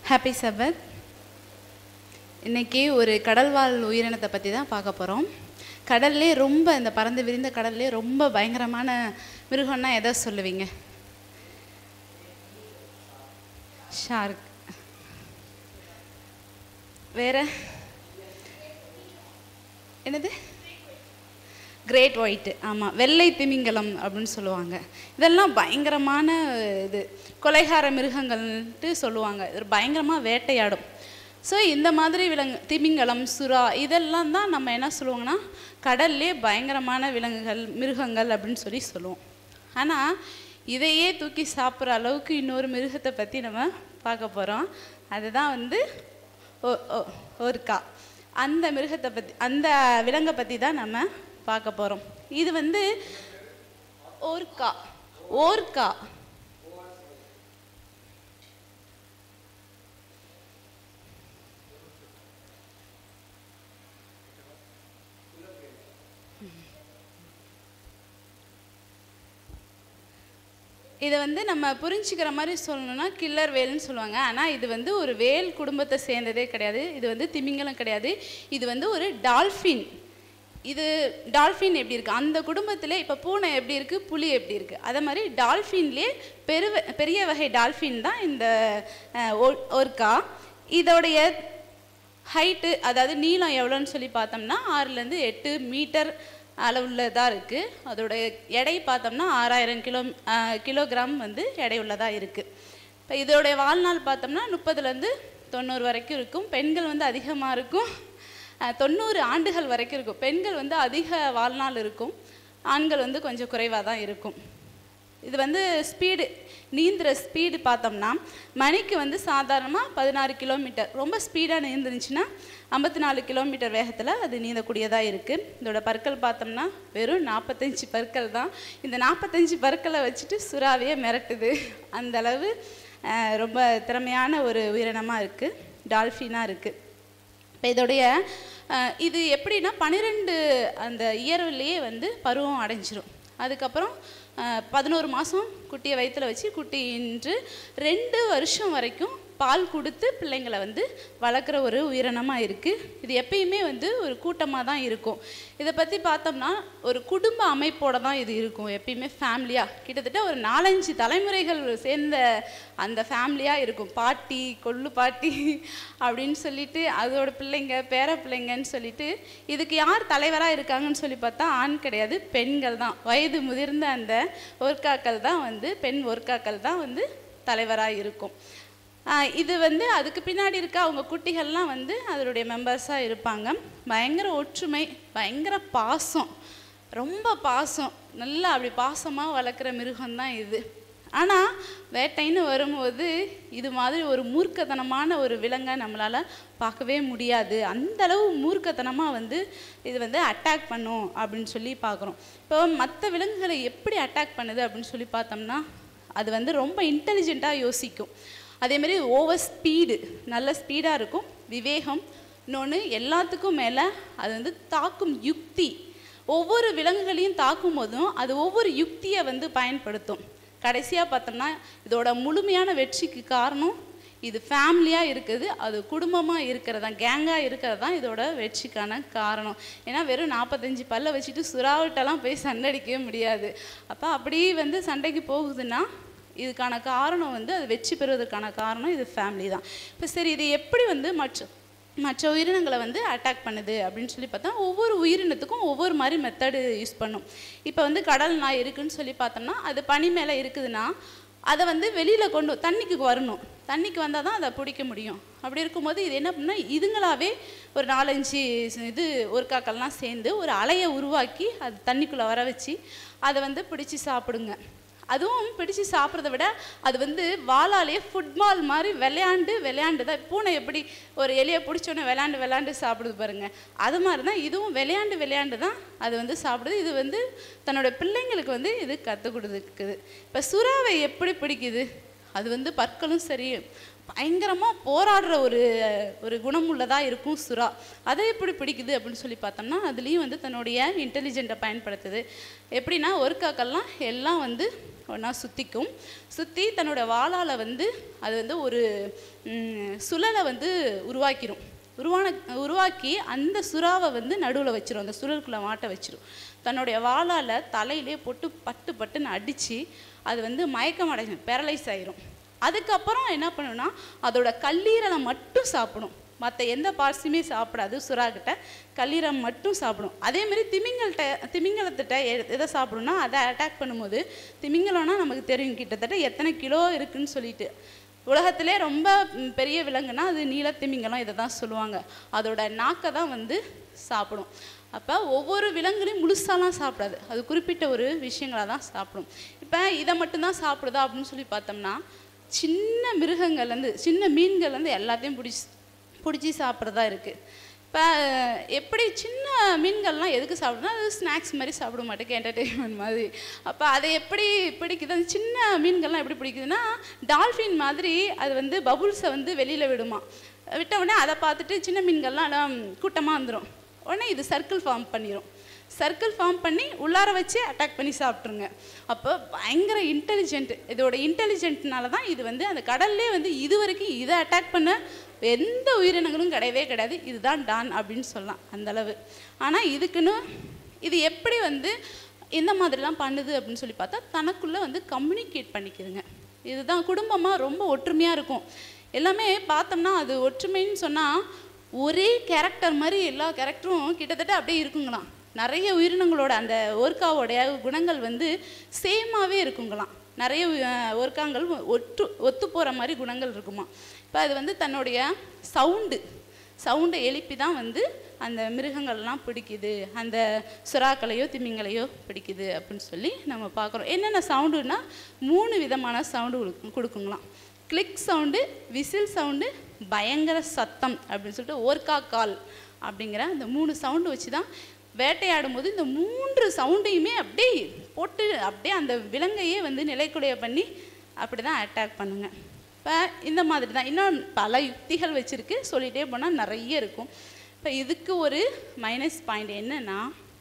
happy சபத் இன்னைக்கு ஒரு கடல்வாழ் உயிரினத்தை பற்றி தான் பார்க்க போகிறோம் கடல்லே ரொம்ப இந்த பறந்து விரிந்த கடல்லே ரொம்ப பயங்கரமான மிருகம்னா எதை சொல்லுவீங்க ஷார்க் வேற என்னது கிரேட் ஒயிட்டு ஆமாம் வெள்ளை திமிங்கலம் அப்படின்னு சொல்லுவாங்க இதெல்லாம் பயங்கரமான இது கொலைகார மிருகங்கள்ன்ட்டு சொல்லுவாங்க இது பயங்கரமாக வேட்டையாடும் ஸோ இந்த மாதிரி விலங்கு திமிங்கலம் சுறா இதெல்லாம் தான் நம்ம என்ன சொல்லுவோங்கன்னா கடல்லே பயங்கரமான விலங்குகள் மிருகங்கள் அப்படின்னு சொல்லி சொல்லுவோம் ஆனால் இதையே தூக்கி சாப்பிட்ற அளவுக்கு இன்னொரு மிருகத்தை பற்றி நம்ம பார்க்க போகிறோம் அதுதான் வந்து ஒ- ஒ- ஒர்க்கா அந்த மிருகத்தை பற்றி அந்த விலங்கை பற்றி தான் நம்ம பார்க்க போகிறோம் இது வந்து ஓர்கா ஓர்கா இதை வந்து நம்ம புரிஞ்சுக்கிற மாதிரி சொல்லணும்னா கில்லர் வேல்னு சொல்லுவாங்க ஆனால் இது வந்து ஒரு வேல் குடும்பத்தை சேர்ந்ததே கிடையாது இது வந்து திமிங்கலம் கிடையாது இது வந்து ஒரு டால்ஃபின் இது டால்ஃபின் எப்படி இருக்குது அந்த குடும்பத்தில் இப்போ பூனை எப்படி இருக்குது புலி எப்படி இருக்குது அதே மாதிரி டால்ஃபின்லேயே பெருவ பெரிய வகை டால்ஃபின் தான் இந்த அஹ், ஒ- ஒர்க்கா இதோடைய ஹைட்டு அதாவது நீளம் எவ்வளோன்னு சொல்லி பார்த்தோம்னா ஆறுலேருந்து எட்டு மீட்டர் அளவுள்ளதாக இருக்குது அதோட எடை பார்த்தோம்னா ஆறாயிரம் கிலோ அஹ், கிலோகிராம் வந்து எடை உள்ளதாக இருக்குது இப்போ இதோடைய வாழ்நாள் பார்த்தோம்னா முப்பதுலேருந்து தொண்ணூறு வரைக்கும் இருக்கும் பெண்கள் வந்து அதிகமாக இருக்கும் அஹ், தொண்ணூறு ஆண்டுகள் வரைக்கும் இருக்கும் பெண்கள் வந்து அதிக வாழ்நாள் இருக்கும் ஆண்கள் வந்து கொஞ்சம் குறைவாக தான் இருக்கும் இது வந்து ஸ்பீடு நீந்துற ஸ்பீடு பார்த்தோம்னா மணிக்கு வந்து சாதாரணமாக பதினாறு கிலோமீட்டர் ரொம்ப ஸ்பீடாக நீந்துருந்துச்சுன்னா ஐம்பத்தி நாலு கிலோமீட்டர் வேகத்தில் அது நீந்தக்கூடியதாக இருக்குது இதோட பற்கள் பார்த்தோம்னா வெறும் நாற்பத்தஞ்சு பற்கள் தான் இந்த நாற்பத்தஞ்சு பற்களை வச்சுட்டு சுறாவையே மிரட்டுது அந்த அளவு அஹ், ரொம்ப திறமையான ஒரு உயிரினமாக இருக்குது டால்ஃபினாக இருக்குது இப்போ இதோடைய அஹ், இது எப்படின்னா பன்னிரெண்டு அந்த இயர்விலேயே வந்து பருவம் அடைஞ்சிரும் அதுக்கப்புறம் பதினோரு மாதம் குட்டியை வயித்துல வச்சு குட்டி இன்று ரெண்டு வருஷம் வரைக்கும் பால் கொடுத்து பிள்ளைங்களை வந்து வளர்க்குற ஒரு உயிரினமாக இருக்குது இது எப்பயுமே வந்து ஒரு கூட்டமாக தான் இருக்கும் இதை பற்றி பார்த்தோம்னா ஒரு குடும்ப அமைப்போட தான் இது இருக்கும் எப்பயுமே ஃபேமிலியாக கிட்டத்தட்ட ஒரு நாலஞ்சு தலைமுறைகள் சேர்ந்த அந்த ஃபேமிலியாக இருக்கும் பாட்டி கொள்ளு பாட்டி அப்படின்னு சொல்லிட்டு அதோட பிள்ளைங்க பேர பிள்ளைங்கன்னு சொல்லிட்டு இதுக்கு யார் தலைவராக இருக்காங்கன்னு சொல்லி பார்த்தா ஆண் கிடையாது பெண்கள் தான் வயது முதிர்ந்த அந்த ஒர்க்காக்கள் தான் வந்து பெண் ஒர்க்காக்கள் தான் வந்து தலைவராக இருக்கும் ஆஹ் இது வந்து அதுக்கு பின்னாடி இருக்க அவங்க குட்டிகள்லாம் வந்து அதனுடைய மெம்பர்ஸாக இருப்பாங்க பயங்கர ஒற்றுமை பயங்கர பாசம் ரொம்ப பாசம் நல்லா அப்படி பாசமாக வளர்க்குற மிருகம் தான் இது ஆனால் வேட்டைன்னு வரும்போது இது மாதிரி ஒரு மூர்க்கத்தனமான ஒரு விலங்கை நம்மளால் பார்க்கவே முடியாது அந்த அளவு மூர்க்கத்தனமாக வந்து இது வந்து அட்டாக் பண்ணும் அப்படின்னு சொல்லி பார்க்குறோம் இப்போ மற்ற விலங்குகளை எப்படி அட்டாக் பண்ணுது அப்படின்னு சொல்லி பார்த்தோம்னா அது வந்து ரொம்ப இன்டெலிஜென்ட்டாக யோசிக்கும் அதேமாரி ஓவர் ஸ்பீடு நல்ல ஸ்பீடாக இருக்கும் விவேகம் இன்னொன்று எல்லாத்துக்கும் மேலே அது வந்து தாக்கும் யுக்தி ஒவ்வொரு விலங்குகளையும் தாக்கும் போதும் அது ஒவ்வொரு யுக்தியை வந்து பயன்படுத்தும் கடைசியாக பார்த்தோம்னா இதோட முழுமையான வெற்றிக்கு காரணம் இது ஃபேமிலியாக இருக்குது அது குடும்பமாக இருக்கிறது தான் கேங்காக இருக்கிறது தான் இதோட வெற்றிக்கான காரணம் ஏன்னா வெறும் நாற்பத்தஞ்சு பல்ல வச்சுட்டு சுறாவிட்டெல்லாம் போய் சண்டை அடிக்கவே முடியாது அப்போ அப்படி வந்து சண்டைக்கு போகுதுன்னா இதுக்கான காரணம் வந்து அது வெற்றி பெறுவதற்கான காரணம் இது ஃபேமிலி தான் இப்போ சரி இது எப்படி வந்து மற்ற மற்ற உயிரினங்களை வந்து அட்டாக் பண்ணுது அப்படின்னு சொல்லி பார்த்தா ஒவ்வொரு உயிரினத்துக்கும் ஒவ்வொரு மாதிரி மெத்தடு யூஸ் பண்ணும் இப்போ வந்து கடல் நாய் இருக்குன்னு சொல்லி பார்த்தோம்னா அது பனி மேலே இருக்குதுன்னா அதை வந்து வெளியில் கொண்டு தண்ணிக்கு வரணும் தண்ணிக்கு வந்தால் தான் அதை பிடிக்க முடியும் அப்படி இருக்கும்போது இது என்ன பண்ணால் இதுங்களாவே ஒரு நாலஞ்சு இது ஒர்க்காக்கள்லாம் சேர்ந்து ஒரு அலையை உருவாக்கி அது தண்ணிக்குள்ளே வர வச்சு அதை வந்து பிடிச்சி சாப்பிடுங்க அதுவும் பிடிச்சு சாப்பிட்றத விட அது வந்து வாளாலேயே ஃபுட்பால் மாதிரி விளையாண்டு விளையாண்டு தான் பூனை எப்படி ஒரு எலியை பிடிச்சோன்னே விளையாண்டு விளையாண்டு சாப்பிடுது பாருங்க அது மாதிரி தான் இதுவும் விளையாண்டு விளையாண்டு தான் அது வந்து சாப்பிடுது இது வந்து தன்னோட பிள்ளைங்களுக்கு வந்து இது கற்றுக் கொடுத்துருக்குது இப்போ சுறாவை எப்படி பிடிக்குது அது வந்து பற்களும் சரி பயங்கரமாக போராடுற ஒரு ஒரு குணமுள்ளதாக இருக்கும் சுறா அதை எப்படி பிடிக்குது அப்படின்னு சொல்லி பார்த்தோம்னா அதுலேயும் வந்து தன்னுடைய இன்டெலிஜென்ட்டை பயன்படுத்துது எப்படின்னா ஒர்க்காக்கெல்லாம் எல்லாம் வந்து ஒன்றா சுற்றிக்கும் சுற்றி தன்னோட வாளால் வந்து அது வந்து ஒரு ம், சுழலை வந்து உருவாக்கிரும் உருவான உருவாக்கி அந்த சுறாவை வந்து நடுவில் வச்சிரும் அந்த சுழலுக்குள்ளே மாட்ட வச்சிரும் தன்னுடைய வாளால் தலையிலே போட்டு பட்டு பட்டுன்னு அடித்து அது வந்து மயக்கம் அடைஞ்சிடும் பேரலைஸ் ஆயிரும் அதுக்கப்புறம் என்ன பண்ணுன்னா அதோட கல்லீரலை மட்டும் சாப்பிடும் மற்ற எந்த பார்ட்ஸுமே சாப்பிடாது சுறாக்கிட்ட கல்லீரம் மட்டும் சாப்பிடும் அதேமாரி திமிங்கல்கிட்ட திமிங்கலத்திட்ட எ- எதை சாப்பிடும்னா அதை அட்டாக் பண்ணும்போது திமிங்கலம்னா நமக்கு தெரியும் கிட்டத்தட்ட எத்தனை கிலோ இருக்குன்னு சொல்லிட்டு உலகத்திலே ரொம்ப ம், பெரிய விலங்குனா அது நீலத்திமிங்கலம் இதை தான் சொல்லுவாங்க அதோட நாக்கை தான் வந்து சாப்பிடும் அப்போ ஒவ்வொரு விலங்குலையும் முழுசாலாம் சாப்பிடாது அது குறிப்பிட்ட ஒரு விஷயங்களை தான் சாப்பிடும் இப்போ இதை மட்டும்தான் சாப்பிடுதா அப்படின்னு சொல்லி பார்த்தோம்னா சின்ன மிருகங்கள்லேருந்து சின்ன மீன்கள்லேருந்து எல்லாத்தையும் பிடிச்சி பிடிச்சி சாப்பிட்றதா இருக்குது இப்போ எப்படி சின்ன மீன்கள்லாம் எதுக்கு சாப்பிடுனா அது ஸ்நாக்ஸ் மாதிரி சாப்பிட மாட்டேங்க என்டர்டெயின்மெண்ட் மாதிரி அப்போ அதை எப்படி பிடிக்குது அந்த சின்ன மீன்கள்லாம் எப்படி பிடிக்குதுன்னா டால்ஃபின் மாதிரி அது வந்து பபுள்ஸை வந்து வெளியில் விடுமா விட்ட உடனே அதை பார்த்துட்டு சின்ன மீன்கள்லாம் எல்லாம் கூட்டமாக வந்துடும் உடனே இது சர்க்கிள் ஃபார்ம் பண்ணிடும் சர்க்கிள் ஃபார்ம் பண்ணி உள்ளார வச்சு அட்டாக் பண்ணி சாப்பிட்ருங்க அப்போ பயங்கர இன்டெலிஜென்ட் இதோட இன்டெலிஜென்ட்னால தான் இது வந்து அந்த கடல்லே வந்து இது வரைக்கும் இதை அட்டாக் பண்ண எந்த உயிரினங்களும் கிடையவே கிடையாது இதுதான் டான் அப்படின்னு சொல்லலாம் அந்த அளவு ஆனால் இதுக்குன்னு இது எப்படி வந்து இந்த மாதிரிலாம் பண்ணுது அப்படின்னு சொல்லி பார்த்தா தனக்குள்ளே வந்து கம்யூனிகேட் பண்ணிக்குதுங்க இதுதான் குடும்பமாக ரொம்ப ஒற்றுமையாக இருக்கும் எல்லாமே பார்த்தோம்னா அது ஒற்றுமைன்னு சொன்னால் ஒரே கேரக்டர் மாதிரி எல்லா கேரக்டரும் கிட்டத்தட்ட அப்படியே இருக்குங்களாம் நிறைய உயிரினங்களோட அந்த ஓர்க்காவோடைய குணங்கள் வந்து சேமாகவே இருக்குங்களாம் நிறைய அஹ், ஒர்க்காங்கள் ஒட்டு ஒத்து போகிற மாதிரி குணங்கள் இருக்குமா இப்போ அது வந்து தன்னுடைய சவுண்டு சவுண்டை எழுப்பி தான் வந்து அந்த மிருகங்கள்லாம் பிடிக்குது அந்த சுறாக்களையோ திமிங்களையோ பிடிக்குது அப்படின்னு சொல்லி நம்ம பார்க்குறோம் என்னென்ன சவுண்டுன்னா மூணு விதமான சவுண்டு கொடுக்குங்களாம் கிளிக் சவுண்டு விசில் சவுண்டு பயங்கர சத்தம் அப்படின்னு சொல்லிட்டு ஓர்கா கால் அப்படிங்கிற அந்த மூணு சவுண்டு வச்சு தான் வேட்டையாடும் போது இந்த மூன்று சவுண்டையுமே அப்படியே போட்டு அப்படியே அந்த விலங்கையே வந்து நிலைக்குலைய பண்ணி அப்படி தான் அட்டாக் பண்ணுங்க இப்போ இந்த மாதிரி தான் இன்னும் பல யுக்திகள் வச்சுருக்கு சொல்லிகிட்டே போனால் நிறைய இருக்கும் இப்போ இதுக்கு ஒரு மைனஸ் பாயிண்ட் என்னன்னா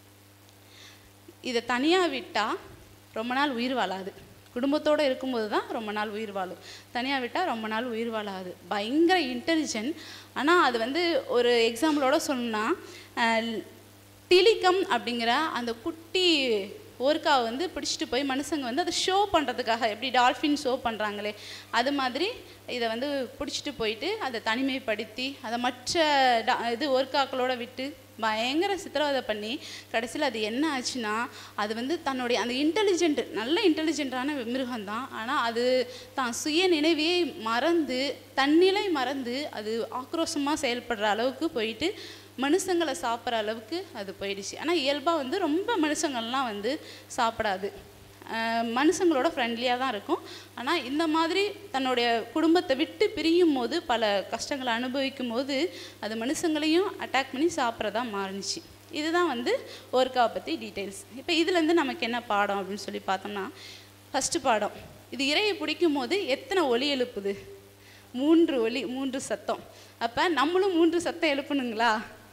இதை தனியாக விட்டால் ரொம்ப நாள் உயிர் வாழாது குடும்பத்தோடு இருக்கும்போது தான் ரொம்ப நாள் உயிர் வாழும் தனியாக விட்டால் ரொம்ப நாள் உயிர் வாழாது பயங்கர இன்டெலிஜென்ட் ஆனால் அது வந்து ஒரு எக்ஸாம்பிளோட சொல்லணும்னா அஹ், டிலிகம் அப்படிங்கிற அந்த குட்டி ஓர்க்காவை வந்து பிடிச்சிட்டு போய் மனுஷங்க வந்து அதை ஷோ பண்ணுறதுக்காக எப்படி டால்ஃபின் ஷோ பண்ணுறாங்களே அது மாதிரி இதை வந்து பிடிச்சிட்டு போயிட்டு அதை தனிமைப்படுத்தி அதை மற்ற டா- இது ஓர்க்காக்களோட விட்டு பயங்கர சித்திரவதை பண்ணி கடைசியில் அது என்ன ஆச்சுன்னா அது வந்து தன்னுடைய அந்த இன்டெலிஜென்ட் நல்ல இன்டெலிஜென்ட்டான மிருகம் தான் ஆனால் அது தான் சுய நினைவையே மறந்து தன்னிலை மறந்து அது ஆக்ரோஷமாக செயல்படுற அளவுக்கு போயிட்டு மனுஷங்களை சாப்பிட்ற அளவுக்கு அது போயிடுச்சு ஆனால் இயல்பாக வந்து ரொம்ப மனுஷங்கள்லாம் வந்து சாப்பிடாது அஹ் மனுஷங்களோட ஃப்ரெண்ட்லியாக தான் இருக்கும் ஆனால் இந்த மாதிரி தன்னுடைய குடும்பத்தை விட்டு பிரியும் போது பல கஷ்டங்களை அனுபவிக்கும் போது அது மனுஷங்களையும் அட்டாக் பண்ணி சாப்பிட்றதா மாறுனுச்சு இதுதான் வந்து ஓர்க்காவை பற்றி டீட்டெயில்ஸ் இப்போ இதுலேருந்து நமக்கு என்ன பாடம் அப்படின்னு சொல்லி பார்த்தோம்னா ஃபஸ்ட்டு பாடம் இது இறையை பிடிக்கும் போது எத்தனை ஒலி எழுப்புது மூன்று ஒலி மூன்று சத்தம் அப்போ நம்மளும் மூன்று சத்தம் எழுப்பணுங்களா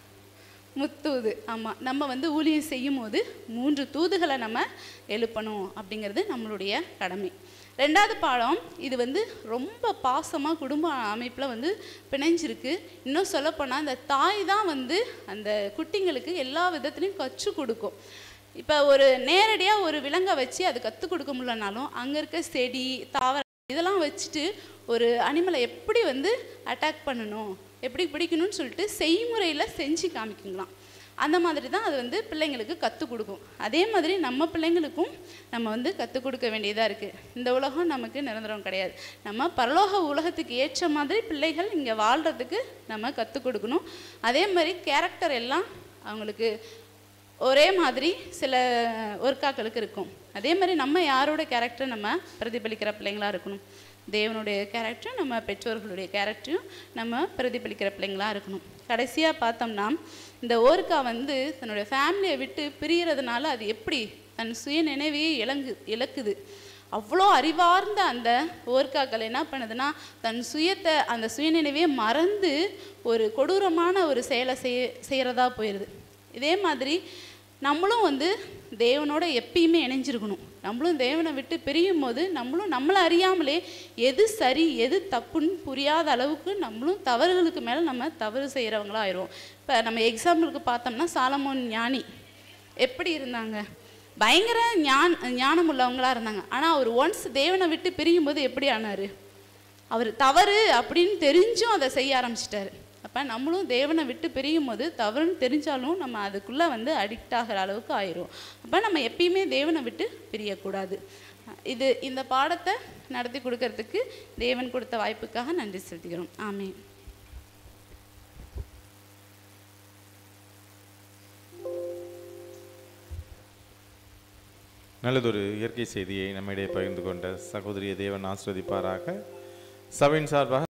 முத்தூது ஆமாம் நம்ம வந்து ஊழியம் செய்யும் போது மூன்று தூதுகளை நம்ம எழுப்பணும் அப்படிங்கிறது நம்மளுடைய கடமை ரெண்டாவது பாடம் இது வந்து ரொம்ப பாசமாக குடும்ப அமைப்பில் வந்து பிணைஞ்சிருக்கு இன்னும் சொல்லப்போனால் இந்த தாய் தான் வந்து அந்த குட்டிங்களுக்கு எல்லா விதத்துலையும் கற்றுக் கொடுக்கும் இப்போ ஒரு நேரடியாக ஒரு விலங்கை வச்சு அது கற்றுக் கொடுக்க முடியலனாலும் அங்கே இருக்க செடி தாவர இதெல்லாம் வச்சுட்டு ஒரு அனிமலை எப்படி வந்து அட்டாக் பண்ணணும் எப்படி பிடிக்கணும்னு சொல்லிட்டு செய்முறையில் செஞ்சு காமிக்குங்களாம் அந்த மாதிரி தான் அது வந்து பிள்ளைங்களுக்கு கற்றுக் கொடுக்கும் அதே மாதிரி நம்ம பிள்ளைங்களுக்கும் நம்ம வந்து கற்றுக் கொடுக்க வேண்டியதாக இருக்குது இந்த உலகம் நமக்கு நிரந்தரம் கிடையாது நம்ம பரலோக உலகத்துக்கு ஏற்ற மாதிரி பிள்ளைகள் இங்கே வாழ்கிறதுக்கு நம்ம கற்றுக் கொடுக்கணும் அதே மாதிரி கேரக்டர் எல்லாம் அவங்களுக்கு ஒரே மாதிரி சில ஒர்க்காக்களுக்கு இருக்கும் அதே மாதிரி நம்ம யாரோட கேரக்டர் நம்ம பிரதிபலிக்கிற பிள்ளைங்களா இருக்கணும் தேவனுடைய கேரக்டரும் நம்ம பெற்றோர்களுடைய கேரக்டரும் நம்ம பிரதிபலிக்கிற பிள்ளைங்களா இருக்கணும் கடைசியாக பார்த்தோம்னா இந்த ஓர்க்கா வந்து தன்னுடைய ஃபேமிலியை விட்டு பிரியறதுனால அது எப்படி தன் சுய நினைவையே இழங்கு இழக்குது அவ்வளோ அறிவார்ந்த அந்த ஓர்க்காக்கள் என்ன பண்ணுதுன்னா தன் சுயத்தை அந்த சுயநினைவே மறந்து ஒரு கொடூரமான ஒரு செயலை செய் செய்கிறதா போயிடுது இதே மாதிரி நம்மளும் வந்து தேவனோட எப்பயுமே இணைஞ்சிருக்கணும் நம்மளும் தேவனை விட்டு பிரியும் போது நம்மளும் நம்மளை அறியாமலே எது சரி எது தப்புன்னு புரியாத அளவுக்கு நம்மளும் தவறுகளுக்கு மேலே நம்ம தவறு செய்கிறவங்களா ஆயிடுவோம் இப்போ நம்ம எக்ஸாம்பிளுக்கு பார்த்தோம்னா சாலமோன் ஞானி எப்படி இருந்தாங்க பயங்கர ஞான் ஞானம் உள்ளவங்களா இருந்தாங்க ஆனால் அவர் ஒன்ஸ் தேவனை விட்டு பிரியும் போது எப்படி ஆனார் அவர் தவறு அப்படின்னு தெரிஞ்சும் அதை செய்ய ஆரம்பிச்சிட்டாரு அப்போ நம்மளும் தேவனை விட்டு பிரியும் போது தவறுன்னு தெரிஞ்சாலும் நம்ம அதுக்குள்ளே வந்து அடிக்ட் ஆகிற அளவுக்கு ஆயிரும் அப்போ நம்ம எப்பயுமே தேவனை விட்டு பிரியக்கூடாது இது இந்த பாடத்தை நடத்தி கொடுக்கறதுக்கு தேவன் கொடுத்த வாய்ப்புக்காக நன்றி செலுத்திக்கிறோம் ஆமென் நல்லதொரு இயற்கை செய்தியை நம்மிடையே பகிர்ந்து கொண்ட சகோதரிய தேவன் ஆஸ்வதிப்பாராக சபையின் சார்பாக